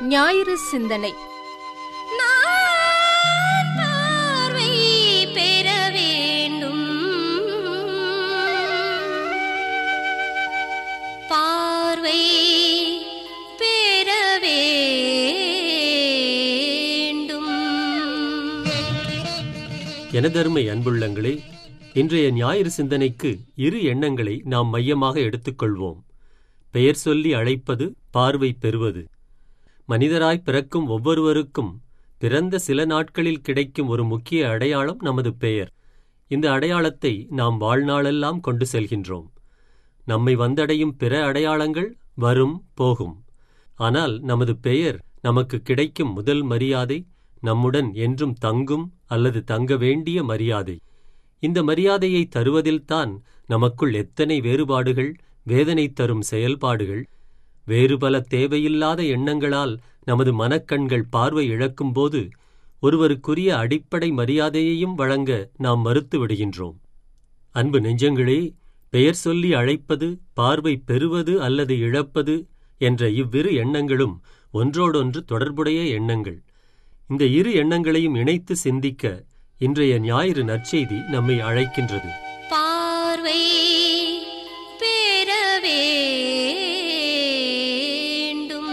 ஞாயிறு சிந்தனை நான் பார்வை பெற வேண்டும் பார்வை பெற வேண்டும் எனதருமை அன்புள்ளங்களே இன்றைய ஞாயிறு சிந்தனைக்கு இரு எண்ணங்களை நாம் மையமாக எடுத்துக்கொள்வோம் பெயர் சொல்லி அழைப்பது பார்வை பெறுவது மனிதராய் பிறக்கும் ஒவ்வொருவருக்கும் பிறந்த சில நாட்களில் கிடைக்கும் ஒரு முக்கிய அடையாளம் நமது பெயர் இந்த அடையாளத்தை நாம் வாழ்நாளெல்லாம் கொண்டு செல்கின்றோம் நம்மை வந்தடையும் பிற அடையாளங்கள் வரும் போகும் ஆனால் நமது பெயர் நமக்கு கிடைக்கும் முதல் மரியாதை நம்முடன் என்றும் தங்கும் அல்லது தங்க வேண்டிய மரியாதை இந்த மரியாதையை தருவதில்தான் நமக்குள் எத்தனை வேறுபாடுகள் வேதனை தரும் செயல்பாடுகள் வேறு பல தேவையில்லாத எண்ணங்களால் நமது மனக்கண்கள் பார்வை இழக்கும்போது ஒருவருக்குரிய அடிப்படை மரியாதையையும் வழங்க நாம் மறுத்து விடுகின்றோம் அன்பு நெஞ்சங்களே பெயர் சொல்லி அழைப்பது பார்வை பெறுவது அல்லது இழப்பது என்ற இவ்விரு எண்ணங்களும் ஒன்றோடொன்று தொடர்புடைய எண்ணங்கள் இந்த இரு எண்ணங்களையும் இணைத்து சிந்திக்க இன்றைய ஞாயிறு நற்செய்தி நம்மை அழைக்கின்றது பார்வை பெற வேண்டும்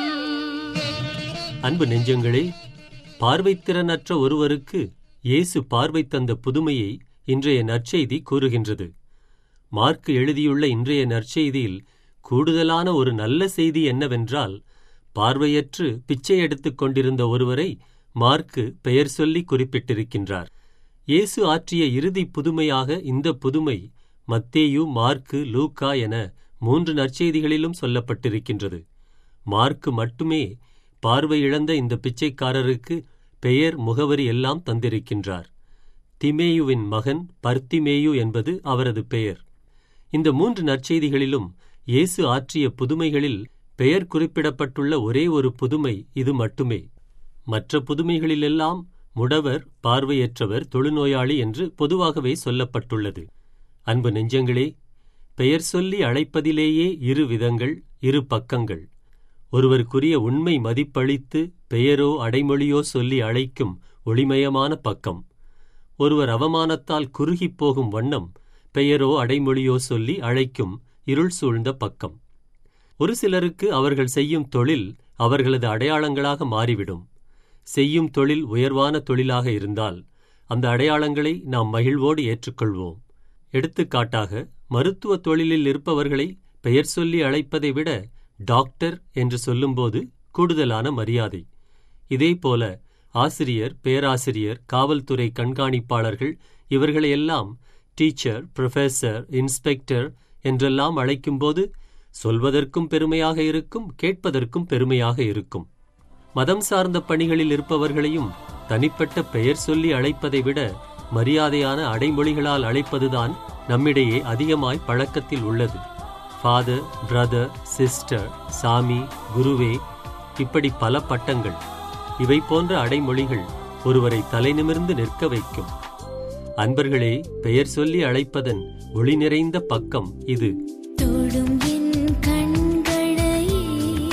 அன்பு நெஞ்சங்களே பார்வைத்திறனற்ற ஒருவருக்கு இயேசு பார்வை தந்த புதுமையை இன்றைய நற்செய்தி கூறுகின்றது மார்க்கு எழுதியுள்ள இன்றைய நற்செய்தியில் கூடுதலான ஒரு நல்ல செய்தி என்னவென்றால் பார்வையற்று பிச்சை எடுத்துக் கொண்டிருந்த ஒருவரை மார்க்கு பெயர் சொல்லி குறிப்பிட்டிருக்கின்றார் இயேசு ஆற்றிய இறுதி புதுமையாக இந்த புதுமை மத்தேயு மார்க்கு லூக்கா என மூன்று நற்செய்திகளிலும் சொல்லப்பட்டிருக்கின்றது மார்க்கு மட்டுமே பார்வை இழந்த இந்த பிச்சைக்காரருக்கு பெயர் முகவரி எல்லாம் தந்திருக்கின்றார் திமேயுவின் மகன் பர்த்திமேயு என்பது அவரது பெயர் இந்த மூன்று நற்செய்திகளிலும் இயேசு ஆற்றிய புதுமைகளில் பெயர் குறிப்பிடப்பட்டுள்ள ஒரே ஒரு புதுமை இது மட்டுமே மற்ற புதுமைகளிலெல்லாம் முடவர் பார்வையற்றவர் தொழுநோயாளி என்று பொதுவாகவே சொல்லப்பட்டுள்ளது அன்பு நெஞ்சங்களே பெயர் சொல்லி அழைப்பதிலேயே இரு விதங்கள் இரு பக்கங்கள் ஒருவருக்குரிய உண்மை மதிப்பளித்து பெயரோ அடைமொழியோ சொல்லி அழைக்கும் ஒளிமயமான பக்கம் ஒருவர் அவமானத்தால் குறுகிப் போகும் வண்ணம் பெயரோ அடைமொழியோ சொல்லி அழைக்கும் இருள் சூழ்ந்த பக்கம் ஒரு சிலருக்கு அவர்கள் செய்யும் தொழில் அவர்களது அடையாளங்களாக மாறிவிடும் செய்யும் தொழில் உயர்வான தொழிலாக இருந்தால் அந்த அடையாளங்களை நாம் மகிழ்வோடு ஏற்றுக்கொள்வோம் எடுத்துக்காட்டாக மருத்துவ தொழிலில் இருப்பவர்களை பெயர் சொல்லி அழைப்பதை விட டாக்டர் என்று சொல்லும்போது கூடுதலான மரியாதை இதேபோல ஆசிரியர் பேராசிரியர் காவல்துறை கண்காணிப்பாளர்கள் இவர்களையெல்லாம் டீச்சர் புரொஃபசர் இன்ஸ்பெக்டர் என்றெல்லாம் அழைக்கும்போது சொல்வதற்கும் பெருமையாக இருக்கும் கேட்பதற்கும் பெருமையாக இருக்கும் மதம் சார்ந்த பணிகளில் இருப்பவர்களையும் தனிப்பட்ட பெயர் சொல்லி அழைப்பதை விட மரியாதையான அடைமொழிகளால் அழைப்பதுதான் நம்மிடையே அதிகமாய் பழக்கத்தில் உள்ளது ஃபாதர் பிரதர் சிஸ்டர் சாமி குருவே இப்படி பல பட்டங்கள் இவை போன்ற அடைமொழிகள் ஒருவரை தலைநிமிர்ந்து நிற்க வைக்கும் அன்பர்களே பெயர் சொல்லி அழைப்பதன் ஒளி நிறைந்த பக்கம் இது தொடும் என் கண்களையே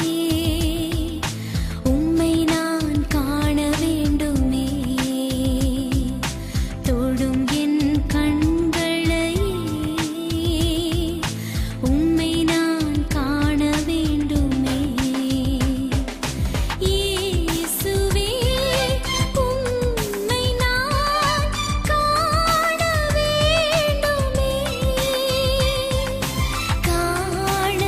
உம்மை நான் காண வேண்டுமே தொடும் என் கண்களையே உம்மை நான் காண வேண்டுமே இயேசுவே உம்மை நான் காண வேண்டுமே காண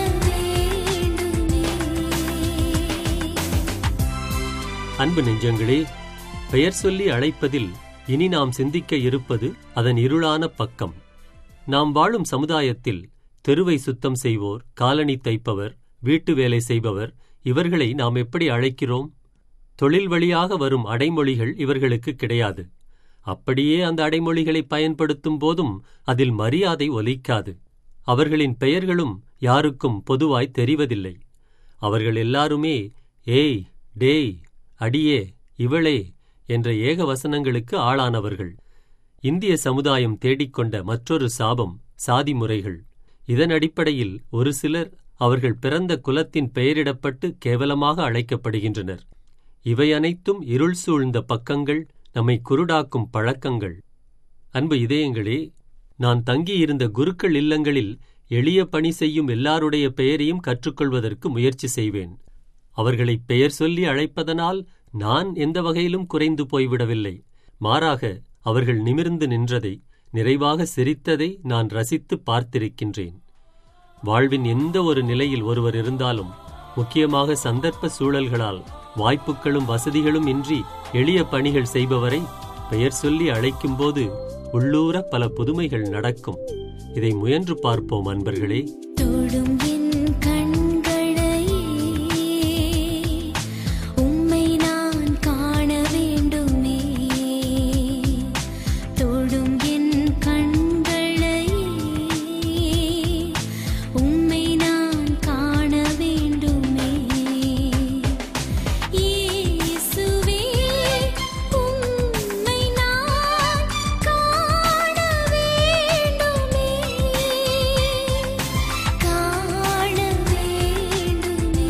வேண்டுமே அன்பு நெஞ்சங்களே பெயர் சொல்லி அழைப்பதில் இனி நாம் சிந்திக்க இருப்பது அதன் இருளான பக்கம் நாம் வாழும் சமுதாயத்தில் தெருவை சுத்தம் செய்வோர் காலணி தைப்பவர் வீட்டு வேலை செய்பவர் இவர்களை நாம் எப்படி அழைக்கிறோம் தொழில் வழியாக வரும் அடைமொழிகள் இவர்களுக்கு கிடையாது அப்படியே அந்த அடைமொழிகளை பயன்படுத்தும் போதும் அதில் மரியாதை ஒலிக்காது அவர்களின் பெயர்களும் யாருக்கும் பொதுவாய் தெரிவதில்லை அவர்கள் எல்லாருமே ஏய் டேய் அடியே இவளே என்ற ஏக வசனங்களுக்கு ஆளானவர்கள் இந்திய சமுதாயம் தேடிக்கொண்ட மற்றொரு சாபம் சாதி முறைகள் இதன் அடிப்படையில் ஒரு சிலர் அவர்கள் பிறந்த குலத்தின் பெயரிடப்பட்டு கேவலமாக அழைக்கப்படுகின்றனர் இவை அனைத்தும் இருள் சூழ்ந்த பக்கங்கள் நம்மை குருடாக்கும் பழக்கங்கள் அன்பு இதயங்களே நான் தங்கியிருந்த குருக்கள் இல்லங்களில் எளிய பணி செய்யும் எல்லாருடைய பெயரையும் கற்றுக்கொள்வதற்கு முயற்சி செய்வேன் அவர்களை பெயர் சொல்லி அழைப்பதனால் நான் எந்த வகையிலும் குறைந்து போய்விடவில்லை மாறாக அவர்கள் நிமிர்ந்து நின்றதை நிறைவாக சிரித்ததை நான் ரசித்து பார்த்திருக்கின்றேன் வாழ்வின் எந்த ஒரு நிலையில் ஒருவர் இருந்தாலும் முக்கியமாக சந்தர்ப்ப சூழல்களால் வாய்ப்புகளும் வசதிகளும் இன்றி எளிய பணிகள் செய்பவரை பெயர் சொல்லி அழைக்கும்போது உள்ளூர பல புதுமைகள் நடக்கும் இதை முயன்று பார்ப்போம் அன்பர்களே தொடும் என் கண்களையே உம்மை நான் காண வேண்டுமே தொடும் என் கண்களையே உம்மை நான் காண வேண்டுமே இயேசுவே உம்மை நான் காண வேண்டுமே காண வேண்டுமே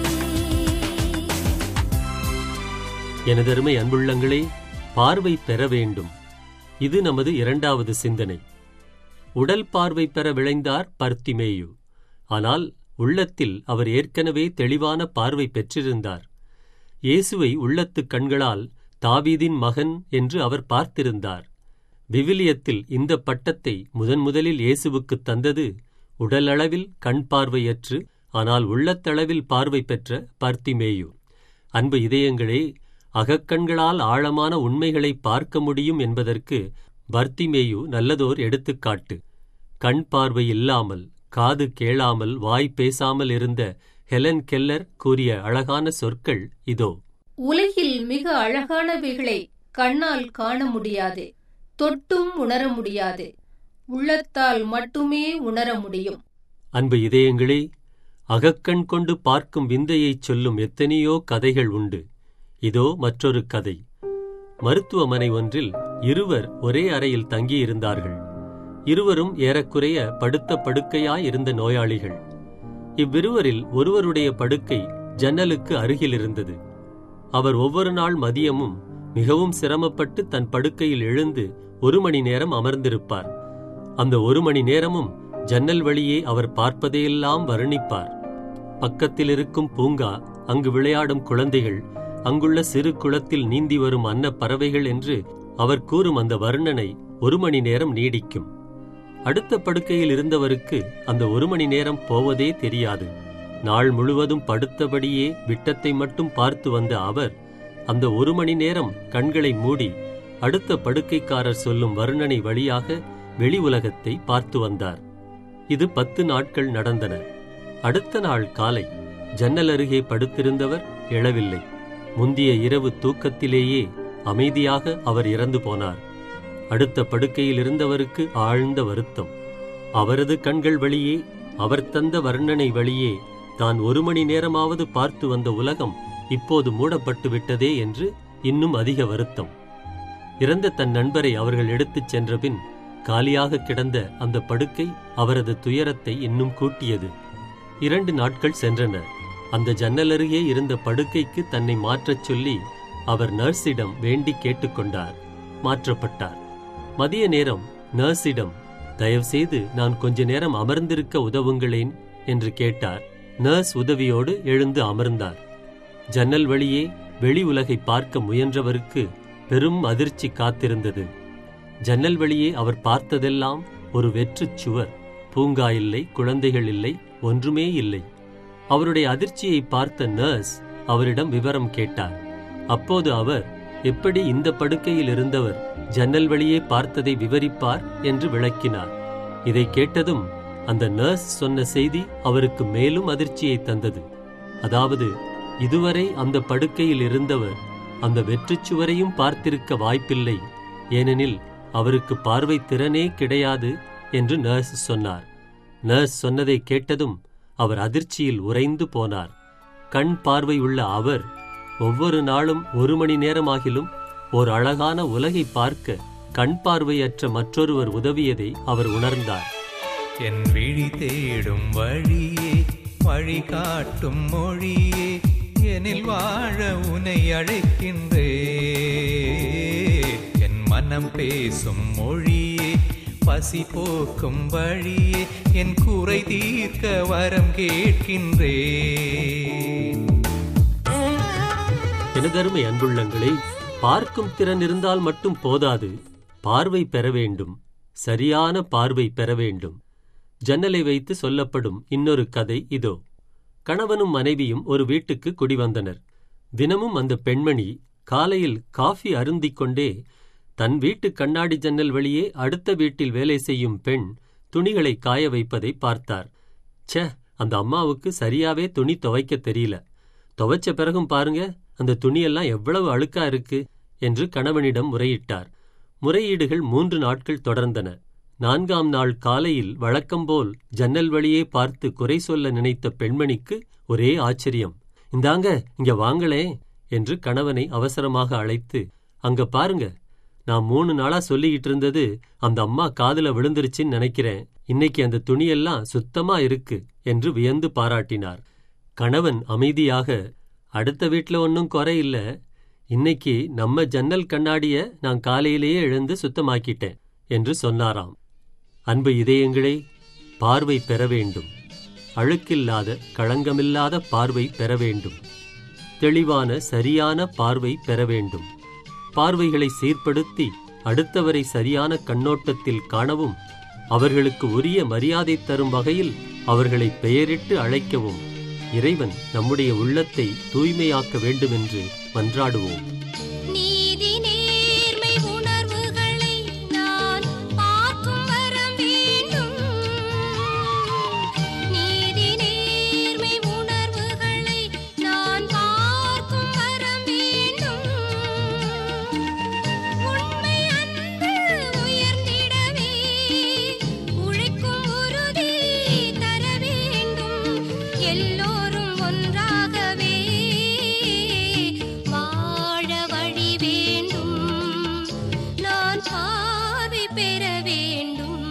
எனதருமை அன்புள்ளங்களே பார்வை பெற வேண்டும் இது நமது இரண்டாவது சிந்தனை உடல் பார்வை பெற விளைந்தார் பர்த்திமேயு ஆனால் உள்ளத்தில் அவர் ஏற்கனவே தெளிவான பார்வை பெற்றிருந்தார் இயேசுவை உள்ளத்துக் கண்களால் தாவீதின் மகன் என்று அவர் பார்த்திருந்தார் விவிலியத்தில் இந்த பட்டத்தை முதன் முதலில் இயேசுவுக்குத் தந்தது உடலளவில் கண் பார்வையற்று ஆனால் உள்ளத்தளவில் பார்வை பெற்ற பர்த்திமேயு அன்பு இதயங்களே அகக்கண்களால் ஆழமான உண்மைகளை பார்க்க முடியும் என்பதற்கு பர்த்திமேயு நல்லதோர் எடுத்துக்காட்டு கண் பார்வை இல்லாமல் காது கேளாமல் வாய் பேசாமல் இருந்த ஹெலன் கெல்லர் கூறிய அழகான சொற்கள் இதோ உலகில் மிக அழகானவைகளை கண்ணால் காண முடியாது தொட்டும் உணர முடியாது உள்ளத்தால் மட்டுமே உணர முடியும் அன்பு இதயங்களே அகக்கண் கொண்டு பார்க்கும் விந்தையைச் சொல்லும் எத்தனையோ கதைகள் உண்டு இதோ மற்றொரு கதை மருத்துவமனை ஒன்றில் இருவர் ஒரே அறையில் தங்கியிருந்தார்கள் இருவரும் ஏறக்குறைய படுத்த படுக்கையாய் இருந்த நோயாளிகள் இவ்விருவரில் ஒருவருடைய படுக்கை ஜன்னலுக்கு அருகில் இருந்தது அவர் ஒவ்வொரு நாள் மதியமும் மிகவும் சிரமப்பட்டு தன் படுக்கையில் எழுந்து ஒரு மணி நேரம் அமர்ந்திருப்பார் அந்த ஒரு மணி நேரமும் ஜன்னல் வழியே அவர் பார்ப்பதையெல்லாம் வர்ணிப்பார் பக்கத்தில் இருக்கும் பூங்கா அங்கு விளையாடும் குழந்தைகள் அங்குள்ள சிறு குளத்தில் நீந்தி வரும் அன்ன பறவைகள் என்று அவர் கூறும் அந்த வர்ணனை ஒரு மணி நேரம் நீடிக்கும் அடுத்த படுக்கையில் இருந்தவருக்கு அந்த ஒரு மணி நேரம் போவதே தெரியாது நாள் முழுவதும் படுத்தபடியே விட்டத்தை மட்டும் பார்த்து வந்த அவர் அந்த ஒரு மணி நேரம் கண்களை மூடி அடுத்த படுக்கைக்காரர் சொல்லும் வர்ணனை வழியாக வெளி உலகத்தை பார்த்து வந்தார் இது பத்து நாட்கள் நடந்தன அடுத்த நாள் காலை ஜன்னல் அருகே படுத்திருந்தவர் எழவில்லை முந்திய இரவு தூக்கத்திலேயே அமைதியாக அவர் இறந்து போனார் அடுத்த படுக்கையில் இருந்தவருக்கு ஆழ்ந்த வருத்தம் அவரது கண்கள் வழியே அவர் தந்த வர்ணனை வழியே தான் ஒரு மணி நேரமாவது பார்த்து வந்த உலகம் இப்போது மூடப்பட்டு விட்டதே என்று இன்னும் அதிக வருத்தம் இறந்த தன் நண்பரை அவர்கள் எடுத்துச் சென்றபின் காலியாக கிடந்த அந்த படுக்கை அவரது துயரத்தை இன்னும் கூட்டியது இரண்டு நாட்கள் சென்றன அந்த ஜன்னல் அருகே இருந்த படுக்கைக்கு தன்னை மாற்றச் சொல்லி அவர் நர்ஸிடம் வேண்டி கேட்டுக்கொண்டார் மாற்றப்பட்டார் மதிய நேரம் நர்ஸிடம் தயவுசெய்து நான் கொஞ்ச நேரம் அமர்ந்திருக்க உதவுங்களேன் என்று கேட்டார் நர்ஸ் உதவியோடு எழுந்து அமர்ந்தார் ஜன்னல் வழியே வெளி உலகை பார்க்க முயன்றவருக்கு பெரும் அதிர்ச்சி காத்திருந்தது ஜன்னல் வழியே அவர் பார்த்ததெல்லாம் ஒரு வெற்றுச் சுவர் பூங்கா இல்லை குழந்தைகள் இல்லை ஒன்றுமே இல்லை அவருடைய அதிர்ச்சியை பார்த்த நர்ஸ் அவரிடம் விவரம் கேட்டார் அப்போது அவர் எப்படி இந்த படுக்கையில் இருந்தவர் ஜன்னல் வழியே பார்த்ததை விவரிப்பார் என்று விளக்கினார் இதை கேட்டதும் அந்த நர்ஸ் சொன்ன செய்தி அவருக்கு மேலும் அதிர்ச்சியை தந்தது அதாவது இதுவரை அந்த படுக்கையில் இருந்தவர் அந்த வெற்றுச் சுவரையும் பார்த்திருக்க வாய்ப்பில்லை ஏனெனில் அவருக்கு பார்வை திறனே கிடையாது என்று நர்ஸ் சொன்னார் நர்ஸ் சொன்னதை கேட்டதும் அவர் அதிர்ச்சியில் உறைந்து போனார் கண் பார்வை உள்ள அவர் ஒவ்வொரு நாளும் ஒரு மணி நேரமாகிலும் ஓர் அழகான உலகை பார்க்க கண் பார்வையற்ற மற்றொருவர் உதவியதை அவர் உணர்ந்தார் என் விழி தேடும் வழியே வழிகாட்டும் மொழியே எனில் வாழ உனை அழைக்கின்றே என் மனம் பேசும் மொழியே பசி போக்கும் வழியே என் குறை தீர்க்க வரம் கேட்கின்றேன் எனதருமை அன்புள்ளங்களே பார்க்கும் திறன் இருந்தால் மட்டும் போதாது பார்வை பெற வேண்டும் சரியான பார்வை பெற வேண்டும் ஜன்னலை வைத்து சொல்லப்படும் இன்னொரு கதை இதோ கணவனும் மனைவியும் ஒரு வீட்டுக்கு குடிவந்தனர் தினமும் அந்த பெண்மணி காலையில் காஃபி அருந்திக் கொண்டே தன் வீட்டு கண்ணாடி ஜன்னல் வழியே அடுத்த வீட்டில் வேலை செய்யும் பெண் துணிகளை காய வைப்பதை பார்த்தார் ச்சே அந்த அம்மாவுக்கு சரியாவே துணி துவைக்க தெரியல துவைச்ச பிறகும் பாருங்க அந்த துணியெல்லாம் எவ்வளவு அழுக்கா இருக்கு என்று கணவனிடம் முறையிட்டார் முறையீடுகள் மூன்று நாட்கள் தொடர்ந்தன நான்காம் நாள் காலையில் வழக்கம்போல் ஜன்னல் வழியே பார்த்து குறை சொல்ல நினைத்த பெண்மணிக்கு ஒரே ஆச்சரியம் இந்தாங்க இங்க வாங்களே என்று கணவனை அவசரமாக அழைத்து அங்க பாருங்க நான் மூணு நாளா சொல்லிக்கிட்டு இருந்தது அந்த அம்மா காதுல விழுந்துருச்சுன்னு நினைக்கிறேன் இன்னைக்கு அந்த துணியெல்லாம் சுத்தமா இருக்கு என்று வியந்து பாராட்டினார் கணவன் அமைதியாக அடுத்த வீட்ல ஒன்னும் குறை இல்ல இன்னைக்கு நம்ம ஜன்னல் கண்ணாடிய நான் காலையிலேயே எழுந்து சுத்தமாக்கிட்டேன் என்று சொன்னாராம் அன்பு இதயங்களே பார்வை பெற வேண்டும் அழுக்கில்லாத களங்கமில்லாத பார்வை பெற வேண்டும் தெளிவான சரியான பார்வை பெற வேண்டும் பார்வைகளை சீர்படுத்தி அடுத்தவரை சரியான கண்ணோட்டத்தில் காணவும் அவர்களுக்கு உரிய மரியாதை தரும் வகையில் அவர்களை பெயரிட்டு அழைக்கவும் இறைவன் நம்முடைய உள்ளத்தை தூய்மையாக்க வேண்டுமென்று மன்றாடுவோம் நீதி நேர்மை உணர்வுகளை நான் பார்க்கும் வரம் வேண்டும் நீதி நேர்மை உணர்வுகளை நான் பார்க்கும் வரம் வேண்டும் உண்மை அன்பு உயர்ந்திடவே உழைக்கும் உறுதி தர வேண்டும் எல்லோரும் ஒன்றாகவே வாழ வழி வேண்டும் நான் பார்வை பெற வேண்டும்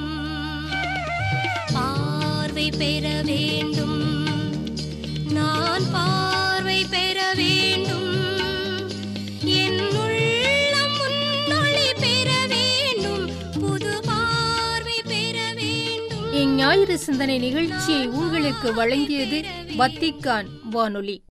பார்வை பெற வேண்டும் நான் பார்வை பெற வேண்டும் என் உள்ளம் முன்னொளி பெற வேண்டும் புது பார்வை பெற வேண்டும் இஞ்ஞாயிறு சிந்தனை நிகழ்ச்சியை உங்களுக்கு வழங்கியது வத்திக்கான் வானொலி